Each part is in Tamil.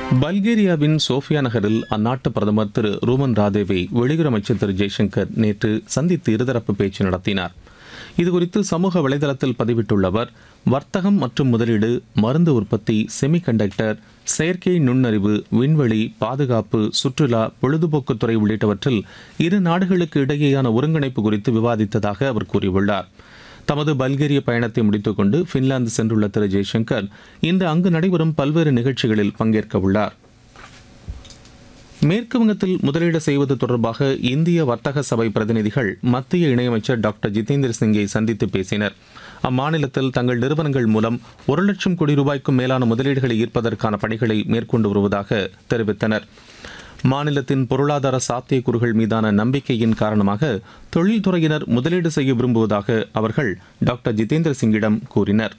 பல்கேரியாவின் சோஃபியா நகரில் அந்நாட்டு பிரதமர் திரு ரூமன் ராதேவை வெளியுறவு அமைச்சர் திரு ஜெய்சங்கர் நேற்று சந்தித்து இருதரப்பு பேச்சு நடத்தினார் இதுகுறித்து சமூக வலைதளத்தில் பதிவிட்டுள்ள அவர் வர்த்தகம் மற்றும் முதலீடு மருந்து உற்பத்தி செமிகண்டக்டர் செயற்கை நுண்ணறிவு விண்வெளி பாதுகாப்பு சுற்றுலா பொழுதுபோக்குத்துறை உள்ளிட்டவற்றில் இரு நாடுகளுக்கு இடையேயான ஒருங்கிணைப்பு குறித்து விவாதித்ததாக அவர் கூறியுள்ளார் தமது பல்கேரிய பயணத்தை முடித்துக்கொண்டு பின்லாந்து சென்றுள்ள திரு ஜெய்சங்கர் இன்று அங்கு நடைபெறும் பல்வேறு நிகழ்ச்சிகளில் பங்கேற்க உள்ளார் மேற்கு வங்கத்தில் முதலீடு செய்வது தொடர்பாக இந்திய வர்த்தக சபை பிரதிநிதிகள் மத்திய இணையமைச்சர் டாக்டர் ஜிதேந்திர சிங்கை சந்தித்து பேசினர் அம்மாநிலத்தில் தங்கள் நிறுவனங்கள் மூலம் ஒரு லட்சம் கோடி ரூபாய்க்கும் மேலான முதலீடுகளை ஈர்ப்பதற்கான பணிகளை மேற்கொண்டு வருவதாக தெரிவித்தனர் மாநிலத்தின் பொருளாதார சாத்தியக்கூறுகள் மீதான நம்பிக்கையின் காரணமாக தொழில்துறையினர் முதலீடு செய்ய விரும்புவதாக அவர்கள் டாக்டர் ஜிதேந்திர சிங்கிடம் கூறினர்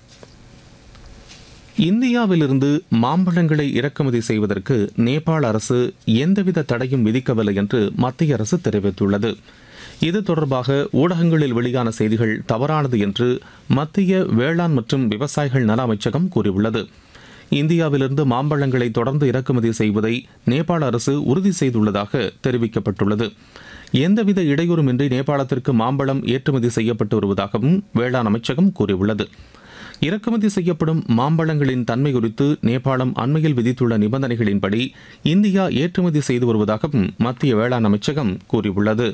இந்தியாவிலிருந்து மாம்பழங்களை இறக்குமதி செய்வதற்கு நேபாள அரசு எந்தவித தடையும் விதிக்கவில்லை என்று மத்திய அரசு தெரிவித்துள்ளது இது தொடர்பாக ஊடகங்களில் வெளியான செய்திகள் தவறானது என்று மத்திய வேளாண் மற்றும் விவசாயிகள் நல அமைச்சகம் கூறியுள்ளது இந்தியாவிலிருந்து மாம்பழங்களை தொடர்ந்து இறக்குமதி செய்வதை நேபாள அரசு உறுதி செய்துள்ளதாக தெரிவிக்கப்பட்டுள்ளது எந்தவித இடையூறுமின்றி நேபாளத்திற்கு மாம்பழம் ஏற்றுமதி செய்யப்பட்டு வருவதாகவும் வேளாண் அமைச்சகம் கூறியுள்ளது இறக்குமதி செய்யப்படும் மாம்பழங்களின் தன்மை குறித்து நேபாளம் அண்மையில் விதித்துள்ள நிபந்தனைகளின்படி இந்தியா ஏற்றுமதி செய்து வருவதாகவும் மத்திய வேளாண் அமைச்சகம் கூறியுள்ளது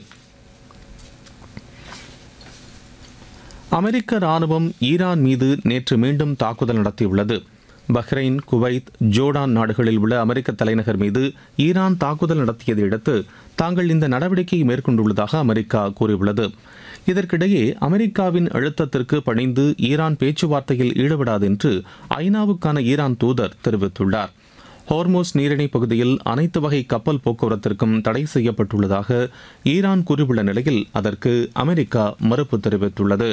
அமெரிக்க ராணுவம் ஈரான் மீது நேற்று மீண்டும் தாக்குதல் நடத்தியுள்ளது பஹ்ரைன் குவைத் ஜோர்டான் நாடுகளில் உள்ள அமெரிக்க தலைநகர் மீது ஈரான் தாக்குதல் நடத்தியதை அடுத்து தாங்கள் இந்த நடவடிக்கையை மேற்கொண்டுள்ளதாக அமெரிக்கா கூறியுள்ளது இதற்கிடையே அமெரிக்காவின் அழுத்தத்திற்கு பணிந்து ஈரான் பேச்சுவார்த்தையில் ஈடுபடாது என்று ஐநாவுக்கான ஈரான் தூதர் தெரிவித்துள்ளார் ஹோர்மோஸ் நீரிணை பகுதியில் அனைத்து வகை கப்பல் போக்குவரத்திற்கும் தடை செய்யப்பட்டுள்ளதாக ஈரான் கூறியுள்ள நிலையில் அதற்கு அமெரிக்கா மறுப்பு தெரிவித்துள்ளது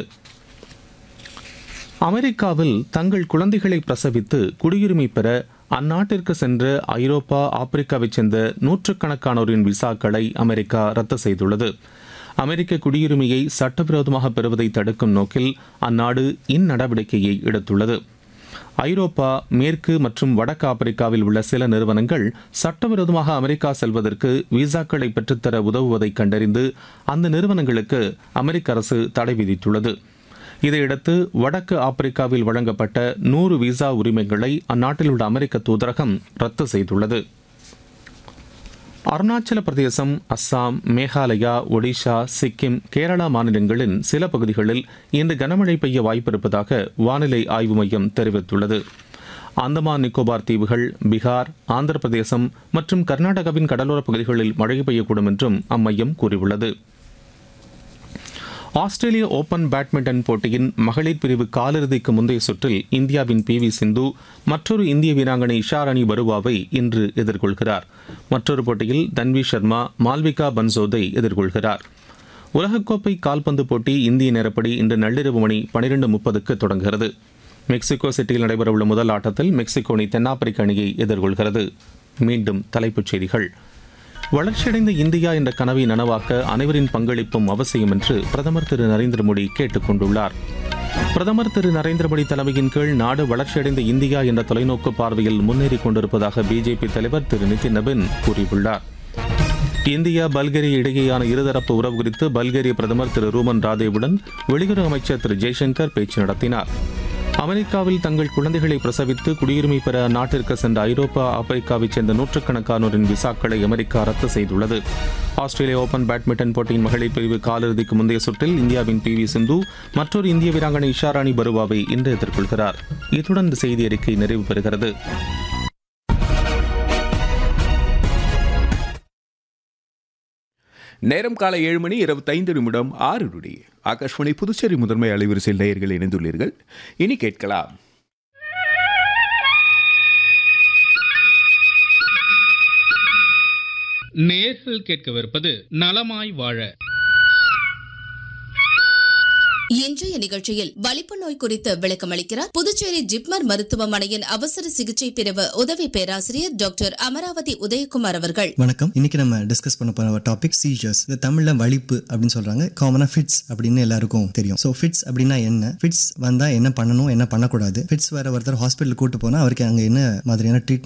அமெரிக்காவில் தங்கள் குழந்தைகளை பிரசவித்து குடியுரிமை பெற அந்நாட்டிற்கு சென்ற ஐரோப்பா ஆப்பிரிக்காவைச் சேர்ந்த நூற்றுக்கணக்கானோரின் விசாக்களை அமெரிக்கா ரத்து செய்துள்ளது அமெரிக்க குடியுரிமையை சட்டவிரோதமாக பெறுவதை தடுக்கும் நோக்கில் அந்நாடு இந்நடவடிக்கையை எடுத்துள்ளது ஐரோப்பா மேற்கு மற்றும் வடக்கு ஆப்பிரிக்காவில் உள்ள சில நிறுவனங்கள் சட்டவிரோதமாக அமெரிக்கா செல்வதற்கு விசாக்களை பெற்றுத்தர உதவுவதை கண்டறிந்து அந்த நிறுவனங்களுக்கு அமெரிக்க அரசு தடை விதித்துள்ளது இதையடுத்து வடக்கு ஆப்பிரிக்காவில் வழங்கப்பட்ட நூறு விசா உரிமைகளை அந்நாட்டில் உள்ள அமெரிக்க தூதரகம் ரத்து செய்துள்ளது அருணாச்சல பிரதேசம் அஸ்ஸாம் மேகாலயா ஒடிஷா சிக்கிம் கேரளா மாநிலங்களின் சில பகுதிகளில் இன்று கனமழை பெய்ய வாய்ப்பிருப்பதாக வானிலை ஆய்வு மையம் தெரிவித்துள்ளது அந்தமான் நிக்கோபார் தீவுகள் பீகார் ஆந்திர பிரதேசம் மற்றும் கர்நாடகாவின் கடலோரப் பகுதிகளில் மழை பெய்யக்கூடும் என்றும் அம்மையம் கூறியுள்ளது ஆஸ்திரேலிய ஓபன் பேட்மிண்டன் போட்டியின் மகளிர் பிரிவு காலிறுதிக்கு முந்தைய சுற்றில் இந்தியாவின் பி வி சிந்து மற்றொரு இந்திய வீராங்கனை இஷாராணி பருவாவை இன்று எதிர்கொள்கிறார் மற்றொரு போட்டியில் தன்வி சர்மா மால்விகா பன்சோதை எதிர்கொள்கிறார் உலகக்கோப்பை கால்பந்து போட்டி இந்திய நேரப்படி இன்று நள்ளிரவு மணி பனிரெண்டு முப்பதுக்கு தொடங்குகிறது மெக்சிகோ சிட்டியில் நடைபெறவுள்ள முதல் ஆட்டத்தில் மெக்சிகோ அணி தென்னாப்பிரிக்க அணியை எதிர்கொள்கிறது மீண்டும் தலைப்புச் செய்திகள் வளர்ச்சியடைந்த இந்தியா என்ற கனவை நனவாக்க அனைவரின் பங்களிப்பும் அவசியம் என்று பிரதமர் திரு நரேந்திர மோடி கேட்டுக் கொண்டுள்ளார் பிரதமர் திரு நரேந்திர மோடி தலைமையின் கீழ் நாடு வளர்ச்சியடைந்த இந்தியா என்ற தொலைநோக்கு பார்வையில் முன்னேறி கொண்டிருப்பதாக பிஜேபி தலைவர் திரு நிதின் நபின் கூறியுள்ளார் இந்தியா பல்கேரியா இடையேயான இருதரப்பு உறவு குறித்து பல்கேரிய பிரதமர் திரு ரூமன் ராதேவுடன் வெளியுறவு அமைச்சர் திரு ஜெய்சங்கர் பேச்சு நடத்தினார் அமெரிக்காவில் தங்கள் குழந்தைகளை பிரசவித்து குடியுரிமை பெற அந்நாட்டிற்கு சென்ற ஐரோப்பா ஆப்பிரிக்காவைச் சேர்ந்த நூற்றுக்கணக்கானோரின் விசாக்களை அமெரிக்கா ரத்து செய்துள்ளது ஆஸ்திரேலிய ஓபன் பேட்மிண்டன் போட்டியின் மகளிர் பிரிவு காலிறுதிக்கு முந்தைய சுற்றில் இந்தியாவின் பி வி சிந்து மற்றொரு இந்திய வீராங்கனை இஷாராணி பருவாவை இன்று எதிர்கொள்கிறார் இத்துடன் இந்த செய்தி அறிக்கை நிறைவு பெறுகிறது நேரம் காலை ஏழு மணி இருபத்தைந்து நிமிடம் ஆறு நொடி ஆகாஷ்வாணி புதுச்சேரி முதன்மை அலைவரிசையில் நேயர்கள் இணைந்துள்ளீர்கள் இனி கேட்கலாம் நேர்கள் கேட்கவிருப்பது நலமாய் வாழ இன்றைய நிகழ்ச்சியில் வலிப்பு நோய் குறித்து விளக்கமளிக்கிறார் புதுச்சேரி ஜிப்மர் மருத்துவமனையின் அவசர சிகிச்சை பிரிவு உதவி பேராசிரியர் டாக்டர் அமராவதி உதயகுமார் அவர்கள் வணக்கம் இன்னைக்கு நம்ம டிஸ்கஸ் பண்ண போற டாபிக் சீஜர்ஸ் இது தமிழ்ல வலிப்பு அப்படின்னு சொல்றாங்க காமனா ஃபிட்ஸ் அப்படின்னு எல்லாருக்கும் தெரியும் ஸோ ஃபிட்ஸ் அப்படின்னா என்ன ஃபிட்ஸ் வந்தா என்ன பண்ணணும் என்ன பண்ணக்கூடாது ஃபிட்ஸ் வர ஒருத்தர் ஹாஸ்பிட்டல் கூட்டு போனா அவருக்கு அங்க என்ன மாதிரியான ட்ரீட்மெண்ட்